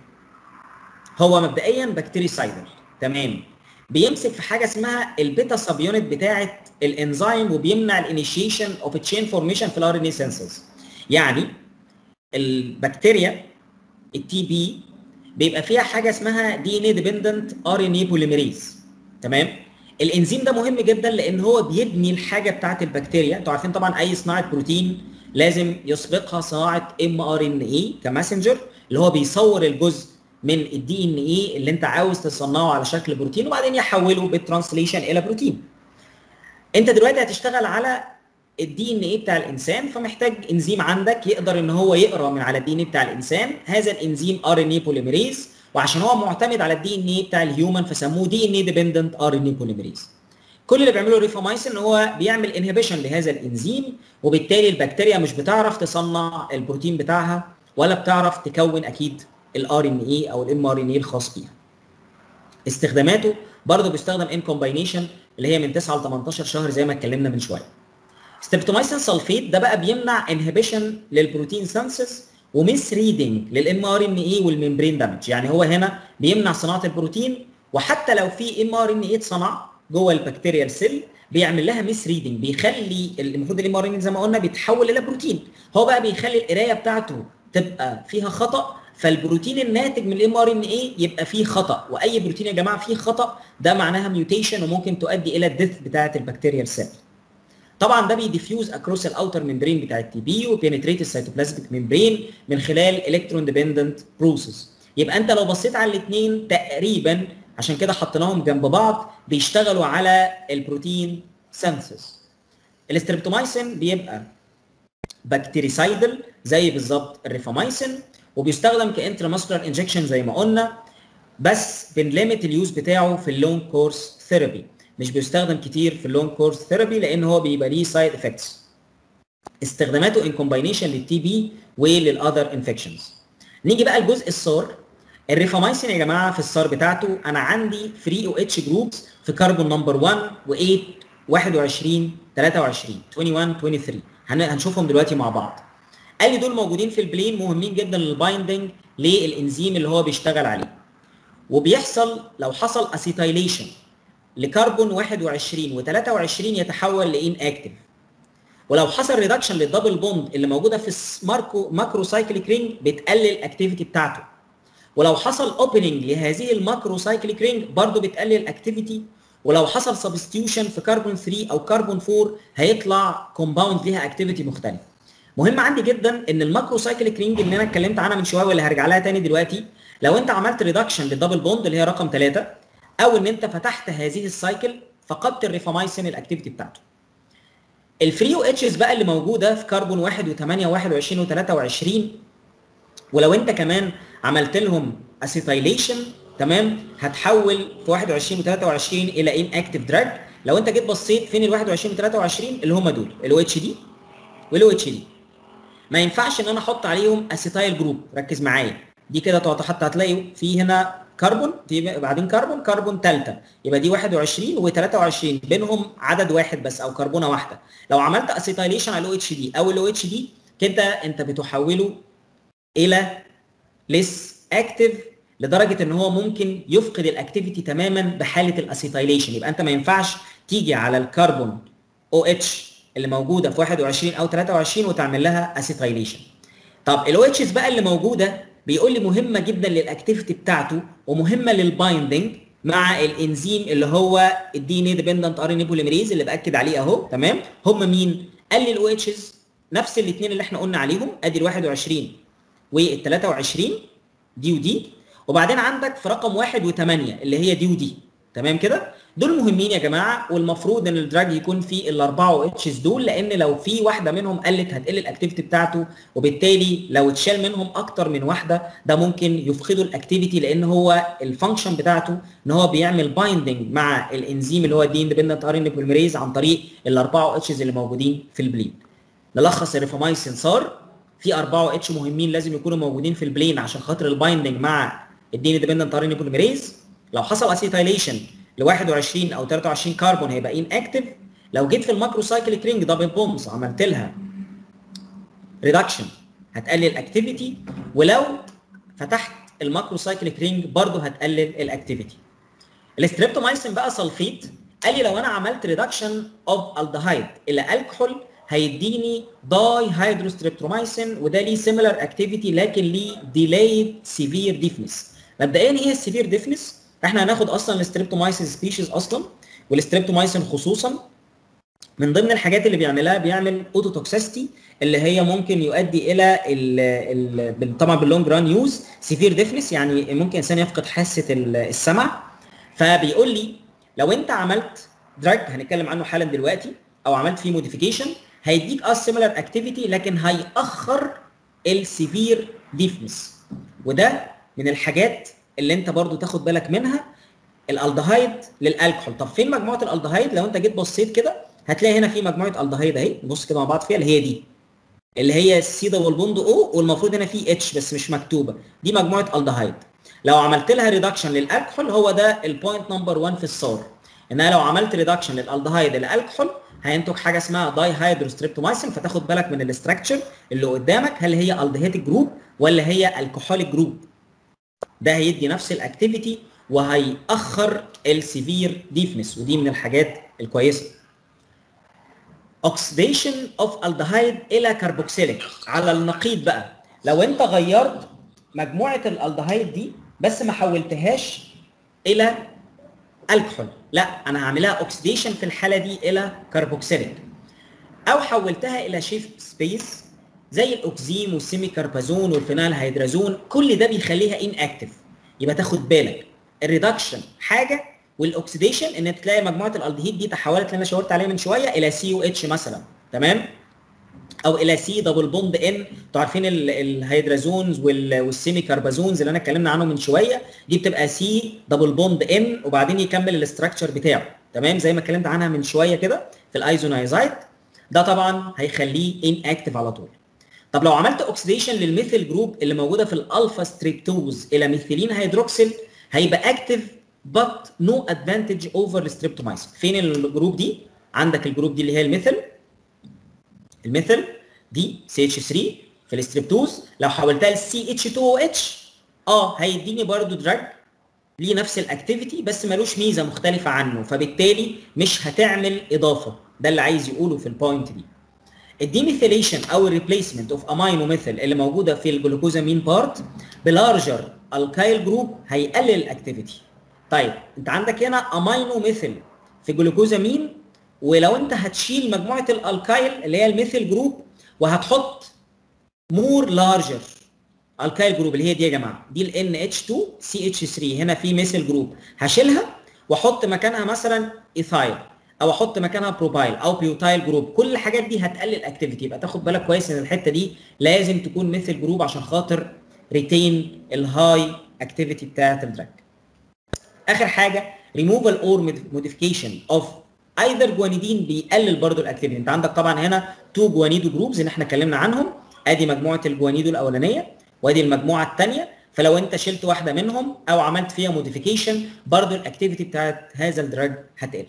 هو مبدئيا بكتيريسايدر تمام بيمسك في حاجه اسمها البيتا سب يونت بتاعه الانزيم وبيمنع الانيشيشن اوف تشين فورميشن في الار ان اي سنسز يعني البكتيريا التي بي بيبقى فيها حاجه اسمها دي ان اي ديبندنت ار ان اي بوليميريز تمام الانزيم ده مهم جدا لان هو بيبني الحاجه بتاعه البكتيريا انتوا عارفين طبعا اي صناعه بروتين لازم يسبقها صناعه ام ار ان اي كماسنجر اللي هو بيصور الجزء من الدي ان اي اللي انت عاوز تصنعه على شكل بروتين وبعدين يحوله بالترانسليشن الى بروتين انت دلوقتي هتشتغل على الدي ان اي بتاع الانسان فمحتاج انزيم عندك يقدر ان هو يقرا من على الدي ان اي بتاع الانسان هذا الانزيم ار ان اي بوليميريز وعشان هو معتمد على الدي ان اي بتاع الهيومن فسموه دي ان اي ديبندنت ار ان اي بوليميريز كل اللي بيعمله الريفامايسين ان هو بيعمل انهبيشن لهذا الانزيم وبالتالي البكتيريا مش بتعرف تصنع البروتين بتاعها ولا بتعرف تكون اكيد الار ان اي او الام ار ان اي الخاص بيها استخداماته برضه بيستخدم ان كومباينيشن اللي هي من 9 ل 18 شهر زي ما اتكلمنا من شويه ستريبتومايسين سلفيت ده بقى بيمنع انهبيشن للبروتين سنسس وميس ريدنج للام ار ان اي والممبرين دامج يعني هو هنا بيمنع صناعه البروتين وحتى لو في ام ار ان اي اتصنع جوه البكتيريال سيل بيعمل لها ميس ريدنج بيخلي المفروض الام ار ان زي ما قلنا بيتحول الى بروتين هو بقى بيخلي القرايه بتاعته تبقى فيها خطا فالبروتين الناتج من الام ار ان اي يبقى فيه خطا واي بروتين يا جماعه فيه خطا ده معناها ميوتيشن وممكن تؤدي الى الديث بتاعه البكتيريال سيل طبعا ده بيديفيوز اكروس الاوتر ممبرين بتاع التي بي وبينتريت السيتوبلازميك ممبرين من خلال الكترون ديبندنت بروسيس يبقى انت لو بصيت على الاثنين تقريبا عشان كده حطيناهم جنب بعض بيشتغلوا على البروتين سينثيس الاستريبتومايسين بيبقى بكتيريسايدل زي بالظبط الريفامايسين وبيستخدم كانتراماسكولار انجكشن زي ما قلنا بس بنليمت اليوز بتاعه في اللونج كورس ثيرابي مش بيستخدم كتير في اللونج كورس ثيرابي لان هو بيبقى ليه سايد افكتس استخداماته ان كومباينيشن للتي بي وللاذر انفكشنز نيجي بقى لجزء السار الريفامايسين يا جماعه في السار بتاعته انا عندي 3 او اتش جروبس في كربون نمبر 1 و8 21 23 21 23 هنشوفهم دلوقتي مع بعض قال لي دول موجودين في البلين مهمين جدا للبايندنج للانزيم اللي هو بيشتغل عليه وبيحصل لو حصل اسيتايليشن لكربون 21 و23 يتحول لان اكتف ولو حصل ريدكشن للدبل بوند اللي موجوده في الماركو ماكرو سايكليك رينج بتقلل الاكتيفيتي بتاعته ولو حصل اوبننج لهذه الماكرو سايكليك رينج برضه بتقلل الاكتيفيتي ولو حصل سبستيوشن في كربون 3 او كربون 4 هيطلع كومباوند ليها اكتيفيتي مختلف مهم عندي جدا ان الماكرو سايكليك رينج اللي انا اتكلمت عنها من شويه واللي هرجع لها تاني دلوقتي لو انت عملت ريدكشن للدبل بوند اللي هي رقم 3 او ان انت فتحت هذه السايكل فقدت الريفامايسين الاكتيفيتي بتاعته الفري او اتشز بقى اللي موجوده في كربون 1 و8 21 و23 ولو انت كمان عملت لهم اسيتايليشن تمام هتحول في 21 و23 الى ان اكتف دراج لو انت جيت بصيت فين ال 21 و23 اللي هم دول الاو اتش دي والاو اتش دي ما ينفعش ان انا احط عليهم اسيتايل جروب ركز معايا دي كده حتى هتلاقي في هنا كربون بعدين كربون كربون ثالثه يبقى دي 21 و23 بينهم عدد واحد بس او كربونه واحده لو عملت اسيتايليشن على الاو اتش دي او الاو اتش دي كده انت بتحوله الى ليس اكتف لدرجه ان هو ممكن يفقد الاكتيفيتي تماما بحاله الاسيتايليشن يبقى انت ما ينفعش تيجي على الكربون او اتش اللي موجوده في 21 او 23 وتعمل لها اسيتايليشن طب الاو اتشز بقى اللي موجوده بيقول لي مهمه جدا للاكتيفيتي بتاعته ومهمه للبايندنج مع الانزيم اللي هو الدي ان اي ديبندنت ار ان اي بوليميريز اللي باكد عليه اهو تمام هم مين؟ قال لي الاو اتشز نفس الاثنين اللي احنا قلنا عليهم ادي ال 21 وال 23 دي ودي وبعدين عندك في رقم 1 و8 اللي هي دي ودي تمام كده؟ دول مهمين يا جماعه والمفروض ان الدراج يكون فيه الاربعه اتشز دول لان لو في واحده منهم قلت هتقل الاكتيفيتي بتاعته وبالتالي لو اتشال منهم اكتر من واحده ده ممكن يفقدوا الاكتيفيتي لان هو الفانكشن بتاعته ان هو بيعمل بايندنج مع الانزيم اللي هو الدي اندبندنت ار ان بوليميريز عن طريق الاربعه اتشز اللي موجودين في البلين. نلخص الريفامايسين صار في اربعه اتش مهمين لازم يكونوا موجودين في البلين عشان خاطر البايندنج مع الدي اندبندنت ار ان بوليميريز لو حصل اسيتايليشن ل 21 او 23 كربون هيبقى ان اكتف لو جيت في الماكرو سايكليك رينج دبل بومز عملت لها ريدكشن هتقلل الاكتيفيتي ولو فتحت الماكرو سايكليك رينج برضه هتقلل الاكتيفيتي الاستريبتومايسين بقى سلفيت قال لي لو انا عملت ريدكشن اوف الدهايد الى الكحول هيديني داي هيدروستريبتومايسين وده ليه سيميلر اكتيفيتي لكن ليه ديلايد سيفير ديفنس مبدئيا ايه السيفير ديفنس احنا هناخد اصلا الستريبتومايسين سبيشيز اصلا والستريبتومايسين خصوصا من ضمن الحاجات اللي بيعملها بيعمل اوتوتوكسيستي اللي هي ممكن يؤدي الى ال ال طبعا باللونج ران يوز سيفير ديفنس يعني ممكن انسان يفقد حاسه السمع فبيقول لي لو انت عملت دراج هنتكلم عنه حالا دلوقتي او عملت فيه موديفيكيشن هيديك اه سيميلر اكتيفيتي لكن هيأخر السيفير ديفنس وده من الحاجات اللي انت برضو تاخد بالك منها الالدهايد للالكحول طب فين مجموعه الالدهايد لو انت جيت بصيت كده هتلاقي هنا في مجموعه الدهايد اهي نبص كده مع بعض فيها اللي هي دي اللي هي السي دبل بوند او والمفروض هنا في اتش بس مش مكتوبه دي مجموعه الدهايد لو عملت لها ريدكشن للالكحول هو ده البوينت نمبر 1 في الصار ان انا لو عملت ريدكشن للالدهايد للالكحول هينتج حاجه اسمها داي هيدروستريبتومايسين فتاخد بالك من الاستراكشر اللي قدامك هل هي الدهيتك جروب ولا هي الكحوليك جروب ده هيدي نفس الاكتيفيتي وهيأخر السيفير ديفنس ودي من الحاجات الكويسه اوكسيديشن اوف الدهايد الى كربوكسيليك على النقيض بقى لو انت غيرت مجموعه الالدهايد دي بس ما حولتهاش الى الكحول لا انا هعملها اوكسيديشن في الحاله دي الى كربوكسيليك او حولتها الى شيفت سبيس زي الاوكزيم والسيمي كاربازون والفينال هيدرازون كل ده بيخليها ان اكتف يبقى تاخد بالك الريدكشن حاجه والاكسيديشن ان انت تلاقي مجموعه الالدهيد دي تحولت اللي انا شاورت عليها من شويه الى سي او اتش مثلا تمام او الى سي دبل بوند ان انتوا عارفين الهيدرازونز والسيمي كاربازونز اللي انا اتكلمنا عنه من شويه دي بتبقى سي دبل بوند ان وبعدين يكمل الاستراكشر بتاعه تمام زي ما اتكلمت عنها من شويه كده في الايزونايزايد ده طبعا هيخليه ان اكتف على طول طب لو عملت اوكسيديشن للميثيل جروب اللي موجوده في الالفا ستريبتوز الى ميثيلين هيدروكسيل هيبقى اكتف but no advantage over streptomycin فين الجروب دي عندك الجروب دي اللي هي الميثل الميثل دي سي اتش 3 في الستريبتوز لو حولتها لسي اتش 2 او اتش اه هيديني برضو دراج ليه نفس الاكتيفيتي بس ملوش ميزه مختلفه عنه فبالتالي مش هتعمل اضافه ده اللي عايز يقوله في البوينت دي الديميثيليشن او الريبليسمنت اوف امينو ميثل اللي موجوده في الجلوكوزامين بارت بلارجر الكايل جروب هيقلل الاكتيفيتي طيب انت عندك هنا امينو ميثل في جلوكوزامين ولو انت هتشيل مجموعه الالكايل اللي هي الميثيل جروب وهتحط مور لارجر الكايل جروب اللي هي دي يا جماعه دي ال NH2 CH3 هنا في ميثيل جروب هشيلها واحط مكانها مثلا ايثايل او احط مكانها بروبايل او بيوتايل جروب كل الحاجات دي هتقلل اكتيفيتي يبقى تاخد بالك كويس ان الحته دي لازم تكون ميثيل جروب عشان خاطر ريتين الهاي اكتيفيتي بتاعه الدراج اخر حاجه ريموفال اور موديفيكيشن اوف ايذر جوانيدين بيقلل برضو الاكتيفيتي انت عندك طبعا هنا تو جوانيدو جروبز اللي احنا اتكلمنا عنهم ادي مجموعه الجوانيدو الاولانيه وادي المجموعه الثانيه فلو انت شلت واحده منهم او عملت فيها موديفيكيشن برضو الاكتيفيتي بتاعت هذا الدراج هتقل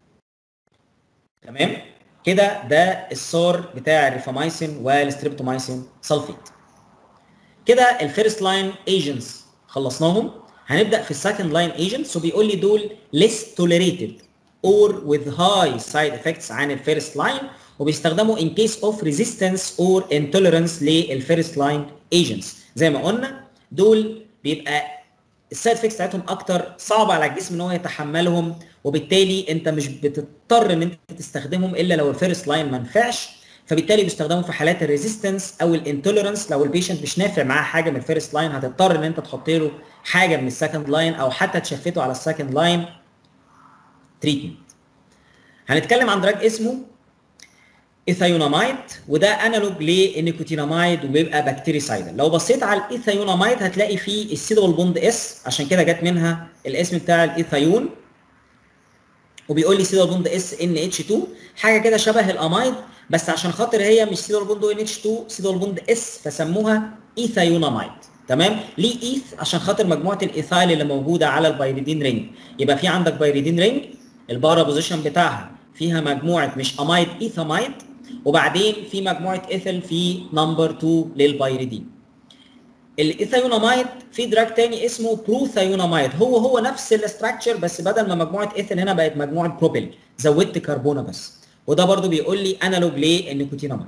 تمام كده ده الصار بتاع الريفامايسين والستريبتومايسين سلفيت كده الفيرست لاين ايجنتس خلصناهم هنبدا في السكند لاين ايجنتس وبيقول لي دول less tolerated or with high side effects عن الفيرست لاين وبيستخدموا in case of resistance or intolerance للفيرست لاين ايجنتس زي ما قلنا دول بيبقى السايد افكتس بتاعتهم اكتر صعب على الجسم ان هو يتحملهم وبالتالي انت مش بتضطر ان انت تستخدمهم الا لو الفيرست لاين ما نفعش فبالتالي بيستخدموا في حالات الريزيستنس او الانتوليرنس لو البيشنت مش نافع معاه حاجه من الفيرست لاين هتضطر ان انت تحط له حاجه من السكند لاين او حتى تشفته على السكند لاين تريتمنت هنتكلم عن دراج اسمه ايثايونامايد وده انالوج للنيكوتينامايد وبيبقى بكتيريسايدال لو بصيت على الايثايونامايد هتلاقي فيه السيدول بوند اس عشان كده جت منها الاسم بتاع الايثايون وبيقول لي سيدول بوند اس ان اتش 2 حاجه كده شبه الامايد بس عشان خاطر هي مش سيدول بوند ان اتش 2 سيدول بوند اس فسموها ايثايونامايد تمام ليه ايث عشان خاطر مجموعه الايثايل اللي موجوده على البيريدين رينج يبقى في عندك بيريدين رينج البارا بوزيشن بتاعها فيها مجموعه مش امايد ايثامايد وبعدين في مجموعه ايثل في نمبر 2 للبيريدين الايثايونامايد في دراج تاني اسمه بروثايونامايد هو هو نفس الاستراكشر بس بدل ما مجموعه ايثل هنا بقت مجموعه بروبيل زودت كربونه بس وده برضو بيقول لي انالوج للنيكوتينامايد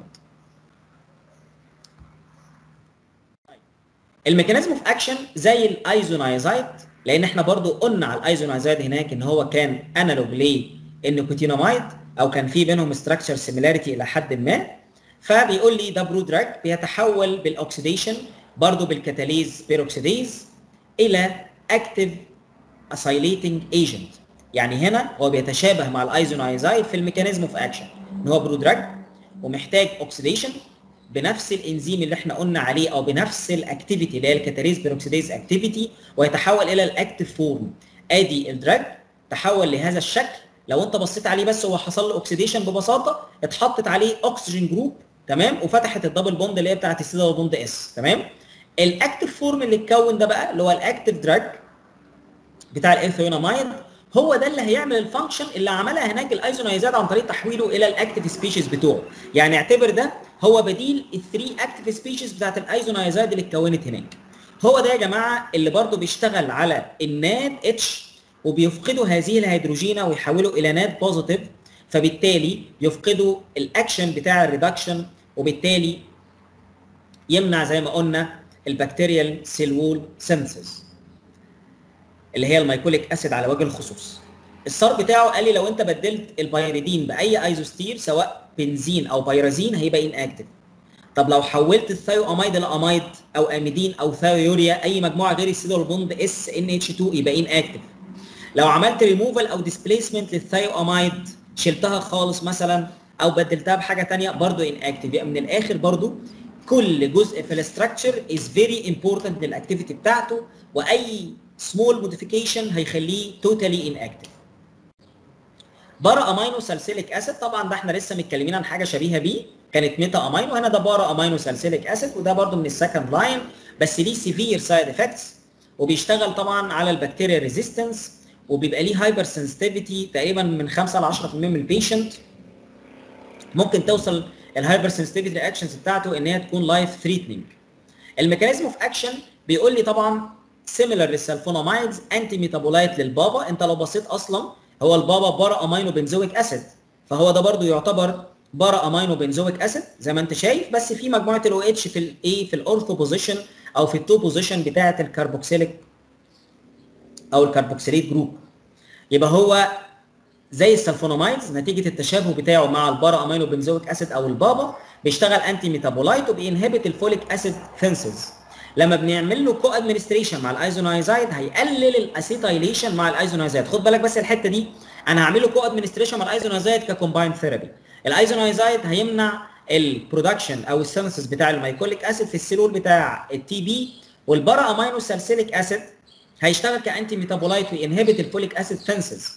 الميكانيزم اوف اكشن زي الايزونايزايد لان احنا برضو قلنا على الايزونايزايد هناك ان هو كان انالوج للنيكوتينامايد او كان في بينهم ستراكشر سيميلاريتي الى حد ما فبيقول لي ده برو دراج بيتحول بالاكسيديشن برضه بالكاتاليز بيروكسيديز الى اكتيف اسايليتنج ايجنت يعني هنا هو بيتشابه مع الايزونايزايد في الميكانيزم اوف اكشن ان هو برو دراج ومحتاج اوكسيديشن بنفس الانزيم اللي احنا قلنا عليه او بنفس الاكتيفيتي اللي هي الكاتاليز بيروكسيديز اكتيفيتي ويتحول الى الاكتيف فورم ادي الدراج تحول لهذا الشكل لو انت بصيت عليه بس هو حصل له اوكسيديشن ببساطه اتحطت عليه اكسجين جروب تمام وفتحت الدبل بوند اللي هي بتاعت السي دبل بوند اس تمام الاكتيف فورم اللي اتكون ده بقى اللي هو الاكتيف دراج بتاع الايثيوناميد هو ده اللي هيعمل الفانكشن اللي عملها هناك الايزونايزات عن طريق تحويله الى الاكتيف سبيشيز بتوعه يعني اعتبر ده هو بديل الثري اكتيف سبيشيز بتاعت الايزونايزات اللي اتكونت هناك هو ده يا جماعه اللي برضو بيشتغل على الناد اتش وبيفقدوا هذه الهيدروجينه ويحولوا الى ناد بوزيتيف فبالتالي يفقدوا الاكشن بتاع الريدكشن وبالتالي يمنع زي ما قلنا البكتيريال سيل وول سينثيز اللي هي الميكوليك اسيد على وجه الخصوص الصار بتاعه قال لي لو انت بدلت البيريدين باي ايزوستير سواء بنزين او بيرازين هيبقى ان اكتف طب لو حولت الثايو اميد لاميد او اميدين او ثايوريا اي مجموعه غير السيدول بوند اس ان اتش 2 يبقى ان اكتف لو عملت ريموفال او ديسبيسمنت للثايو اميد شلتها خالص مثلا او بدلتها بحاجه ثانيه برضه ان اكتف يبقى من الاخر برضه كل جزء في الاستراكشر از فيري امبورتنت للاكتيفيتي بتاعته واي سمول موديفيكيشن هيخليه توتالي ان اكتف بارا امينو سالسيليك اسيد طبعا ده احنا لسه متكلمين عن حاجه شبيهه بيه كانت ميتا امينو هنا ده بارا امينو سالسيليك اسيد وده برده من السكند لاين بس ليه سيفير سايد افكتس وبيشتغل طبعا على البكتيريا ريزيستنس وبيبقى ليه هايبر سنسيتيفيتي تقريبا من 5 ل 10% من البيشنت ممكن توصل الهايبر سنسيتيفيتي رياكشنز بتاعته ان هي تكون لايف ثريتنينج الميكانيزم اوف اكشن بيقول لي طبعا سيميلر للسلفونامايدز انتي ميتابولايت للبابا انت لو بصيت اصلا هو البابا بارا امينو بنزويك اسيد فهو ده برضو يعتبر بارا امينو بنزويك اسيد زي ما انت شايف بس في مجموعه الاو اتش في الايه في الاورثو بوزيشن او في التو بوزيشن بتاعه الكربوكسيليك او الكربوكسيليت جروب يبقى هو زي السلفونامايدز نتيجه التشابه بتاعه مع البارا امينو بنزويك اسيد او البابا بيشتغل انتي ميتابولايت وبينهبت الفوليك اسيد ثينسز لما بنعمل له كو ادمنستريشن مع الايزونايزايد هيقلل الاسيتايليشن مع الايزونايزايد خد بالك بس الحته دي انا هعمل له كو ادمنستريشن مع الايزونايزايد ككومبايند ثيرابي الايزونايزايد هيمنع البرودكشن او السينثيس بتاع الميكوليك اسيد في السيلول بتاع التي بي والبارا امينو سالسيليك اسيد هيشتغل كانتي ميتابولايت وينهبت الفوليك اسيد سينثيس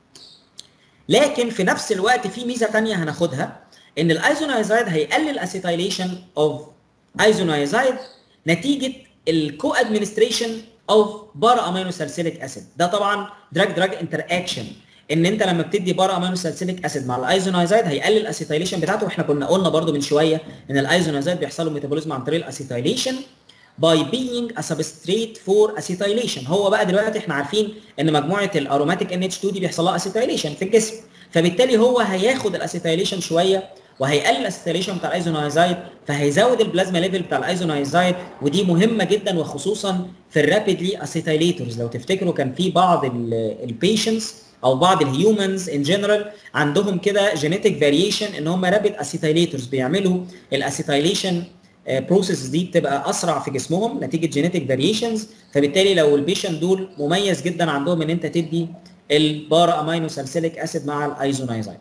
لكن في نفس الوقت في ميزه ثانيه هناخدها ان الايزونايزايد هيقلل اسيتايليشن اوف ايزونايزايد نتيجه الكو ادمنستريشن اوف بارا امينو سالسيليك اسيد ده طبعا دراج دراج انتر اكشن ان انت لما بتدي بارا امينو سالسيليك اسيد مع الايزونايزايد هيقلل الاسيتايليشن بتاعته واحنا كنا قلنا برده من شويه ان الايزونايزايد بيحصل له ميتابوليزم عن طريق الاسيتايليشن باي بينج ا سبستريت فور اسيتايليشن هو بقى دلوقتي احنا عارفين ان مجموعه الاروماتيك ان اتش 2 دي بيحصل لها اسيتايليشن في الجسم فبالتالي هو هياخد الاسيتايليشن شويه وهيقلل الاسيتيليشن بتاع الايزونايزايد فهيزود البلازما ليفل بتاع الايزونايزايد ودي مهمه جدا وخصوصا في الرابيدلي اسيتايليتورز لو تفتكروا كان في بعض البيشنتس او بعض الهيومنز ان جنرال عندهم كده جينيتك فاريشن ان هم رابيد اسيتايليتورز بيعملوا الاسيتايليشن بروسيس دي بتبقى اسرع في جسمهم نتيجه جينيتك فاريشنز فبالتالي لو البيشنت دول مميز جدا عندهم ان انت تدي البارا امينو سالسيليك اسيد مع الايزونايزايد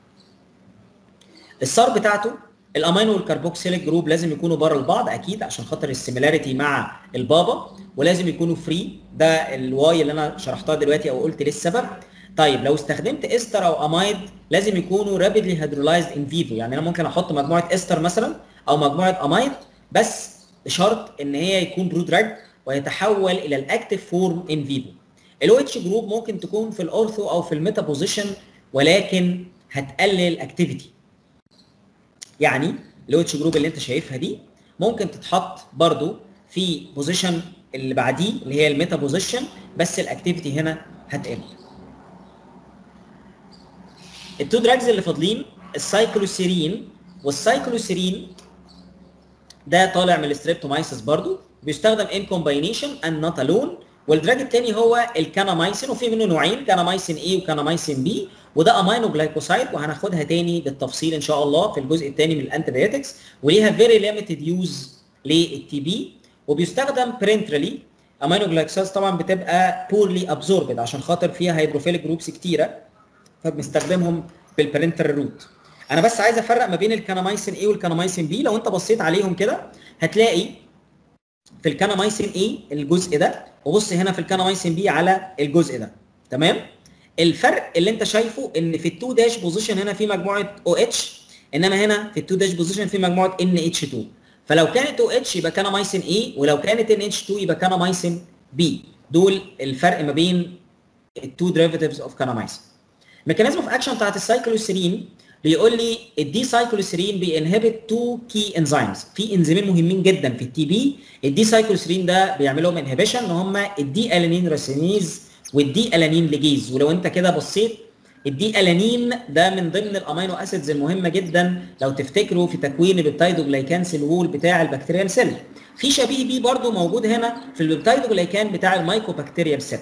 السار بتاعته الامينو والكربوكسيليك جروب لازم يكونوا بره البعض اكيد عشان خاطر السيميلاريتي مع البابا ولازم يكونوا فري ده الواي اللي انا شرحتها دلوقتي او قلت ليه السبب طيب لو استخدمت استر او امايد لازم يكونوا رابيدلي هيدرولايزد ان فيفو يعني انا ممكن احط مجموعه استر مثلا او مجموعه امايد بس بشرط ان هي يكون برو دراج ويتحول الى الاكتيف فورم ان فيفو الاو اتش جروب ممكن تكون في الاورثو او في الميتا بوزيشن ولكن هتقلل الاكتيفيتي يعني الاو اتش جروب اللي انت شايفها دي ممكن تتحط برضو في بوزيشن اللي بعديه اللي هي الميتا بوزيشن بس الاكتيفيتي هنا هتقل التو دراجز اللي فاضلين السايكلوسيرين والسايكلوسيرين ده طالع من الستريبتومايسيس برضو بيستخدم ان كومباينيشن ان نوت الون والدراج الثاني هو الكانامايسين وفي منه نوعين كانامايسين اي وكانامايسين بي وده امينو جلايكوسايد وهناخدها تاني بالتفصيل ان شاء الله في الجزء الثاني من الانتيبيوتكس وليها فيري ليميتد يوز للتي بي وبيستخدم برنترالي امينو جلايكوسايد طبعا بتبقى بورلي ابزوربد عشان خاطر فيها هيدروفيليك جروبس كتيره فبنستخدمهم بالبرنترال روت انا بس عايز افرق ما بين الكانامايسين اي والكانامايسين بي لو انت بصيت عليهم كده هتلاقي في الكانامايسين اي الجزء ده وبص هنا في الكانامايسين بي على الجزء ده تمام الفرق اللي انت شايفه ان في التو داش بوزيشن هنا في مجموعه او اتش انما هنا في التو داش بوزيشن في مجموعه ان اتش 2 فلو كانت او اتش يبقى كانامايسين اي ولو كانت ان اتش 2 يبقى كانامايسين بي دول الفرق ما بين التو ديريفيتيفز اوف كانامايسين ميكانيزم اوف اكشن بتاعت السايكلوسيرين بيقول لي الدي سايكلوسيرين بينهبت تو كي انزيمز في انزيمين مهمين جدا في التي بي الدي سايكلوسيرين ده بيعمل لهم انهبيشن ان هم الدي الانين راسينيز والدي الانين ليجيز ولو انت كده بصيت الدي الانين ده من ضمن الامينو اسيدز المهمه جدا لو تفتكروا في تكوين البيبتايدوجلايكان سيل وول بتاع البكتيريال سيل في شبيه بيه برضو موجود هنا في البيبتايدوجلايكان بتاع المايكوبكتيريال سيل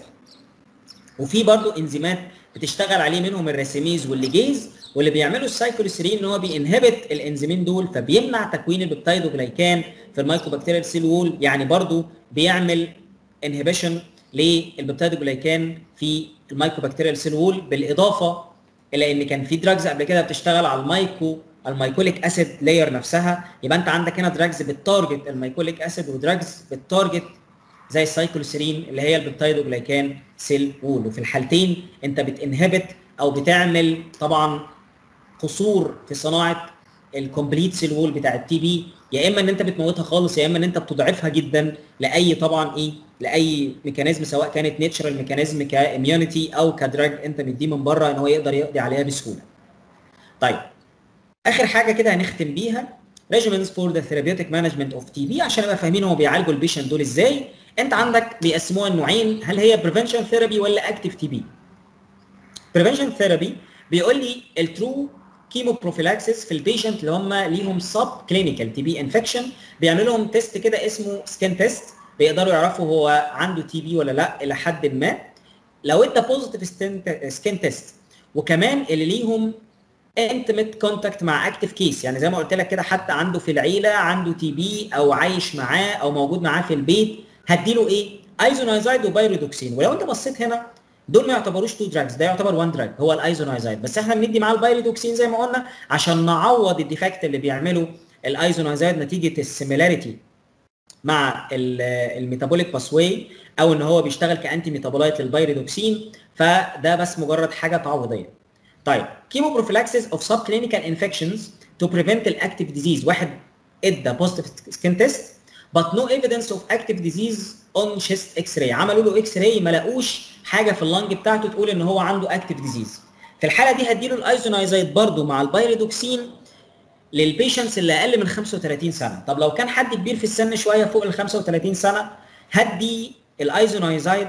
وفي برضو انزيمات بتشتغل عليه منهم الراسيميز والليجيز واللي بيعملوا السايكلوسيرين ان هو بينهبت الانزيمين دول فبيمنع تكوين البيبتايدوجلايكان في المايكوبكتيريال سيل وول يعني برضو بيعمل انهبيشن للبيبتايدوجلايكان في المايكوبكتيريال سيل وول بالاضافه الى ان كان في دراجز قبل كده بتشتغل على المايكو المايكوليك اسيد لاير نفسها يبقى انت عندك هنا دراجز بتارجت المايكوليك اسيد ودراجز بتارجت زي السايكلوسيرين اللي هي البيبتايدوجلايكان سيل وول وفي الحالتين انت بتنهبت او بتعمل طبعا قصور في صناعه الكومبليت سيل وول بتاع التي بي يا اما ان انت بتموتها خالص يا اما ان انت بتضعفها جدا لاي طبعا ايه لاي ميكانيزم سواء كانت نيتشرال ميكانيزم كاميونيتي او كدراج انت مديه من بره ان هو يقدر يقضي عليها بسهوله. طيب اخر حاجه كده هنختم بيها regimens for the therapeutic management of TB عشان نبقى فاهمين هو بيعالجوا البيشنت دول ازاي انت عندك بيقسموها لنوعين هل هي prevention therapy ولا active TB prevention therapy بيقول لي الترو كيمو بروفيلاكسيس في البيشنت اللي هم ليهم سب كلينيكال تي بي انفكشن بيعملوا لهم تيست كده اسمه سكين تيست بيقدروا يعرفوا هو عنده تي بي ولا لا الى حد ما لو انت بوزيتيف سكين تيست وكمان اللي ليهم انتمت كونتاكت مع اكتف كيس يعني زي ما قلت لك كده حتى عنده في العيله عنده تي بي او عايش معاه او موجود معاه في البيت هديله ايه ايزونايزايد وبايرودوكسين ولو انت بصيت هنا دول ما يعتبروش تو دراجز ده يعتبر وان دراج هو الايزونايزايد بس احنا بندي معاه البايرودوكسين زي ما قلنا عشان نعوض الديفكت اللي بيعمله الايزونايزايد نتيجه السيميلاريتي مع الميتابوليك باسواي او ان هو بيشتغل كانتي ميتابولايت للبايرودوكسين فده بس مجرد حاجه تعويضيه طيب كيمو بروفيلاكسيس اوف سب كلينيكال انفكشنز تو بريفنت الاكتيف ديزيز واحد ادى بوزيتيف سكين تيست but no evidence of active disease on chest x-ray عملوا له اكس راي ما لقوش حاجه في اللنج بتاعته تقول ان هو عنده اكتيف ديزيز في الحاله دي هديله الايزونايزايد برضو مع البايريدوكسين للبيشنتس اللي اقل من 35 سنه طب لو كان حد كبير في السن شويه فوق ال 35 سنه هدي الايزونايزايد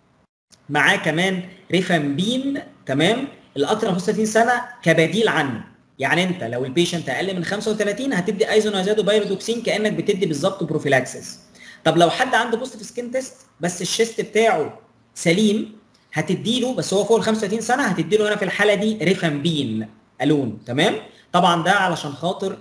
معاه كمان ريفامبين تمام الاكثر من 35 سنه كبديل عنه يعني انت لو البيشنت اقل من 35 هتدي ايزونايزايد وبايرودوكسين كانك بتدي بالظبط بروفيلاكسس طب لو حد عنده بوزيتيف سكين تيست بس الشيست بتاعه سليم هتديله بس هو فوق ال 35 سنه هتديله هنا في الحاله دي ريفامبين الون تمام طبعا ده علشان خاطر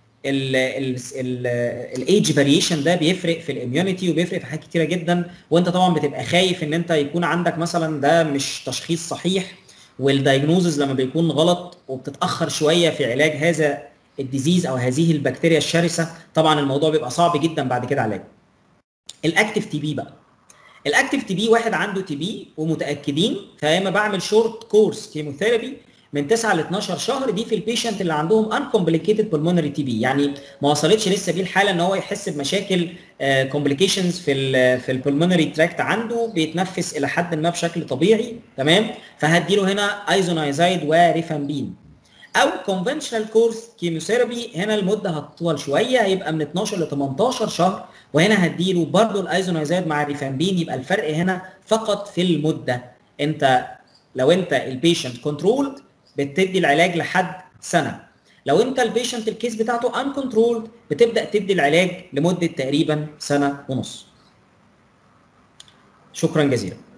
الايدج فاريشن ده بيفرق في الاميونيتي وبيفرق في حاجات كتيره جدا وانت طبعا بتبقى خايف ان انت يكون عندك مثلا ده مش تشخيص صحيح والدايجنوزز لما بيكون غلط وبتتاخر شويه في علاج هذا الديزيز او هذه البكتيريا الشرسه طبعا الموضوع بيبقى صعب جدا بعد كده علاجه الاكتف تي بي بقى الاكتف تي بي واحد عنده تي بي ومتاكدين فيا اما بعمل شورت كورس كيموثيرابي من 9 ل 12 شهر دي في البيشنت اللي عندهم انكومبليكيتد بالمونري تي بي يعني ما وصلتش لسه بيه الحاله ان هو يحس بمشاكل كومبليكيشنز في ال في البلمونري تراكت عنده بيتنفس الى حد ما بشكل طبيعي تمام فهديله هنا ايزونايزايد وريفامبين او كونفنشنال كورس كيموثيرابي هنا المده هتطول شويه هيبقى من 12 ل 18 شهر وهنا هديله برضه الايزونايزايد مع الريفامبين يبقى الفرق هنا فقط في المده انت لو انت البيشنت كنترولد بتدي العلاج لحد سنه لو انت البيشنت الكيس بتاعته ان كنترولد بتبدا تدي العلاج لمده تقريبا سنه ونص شكرا جزيلا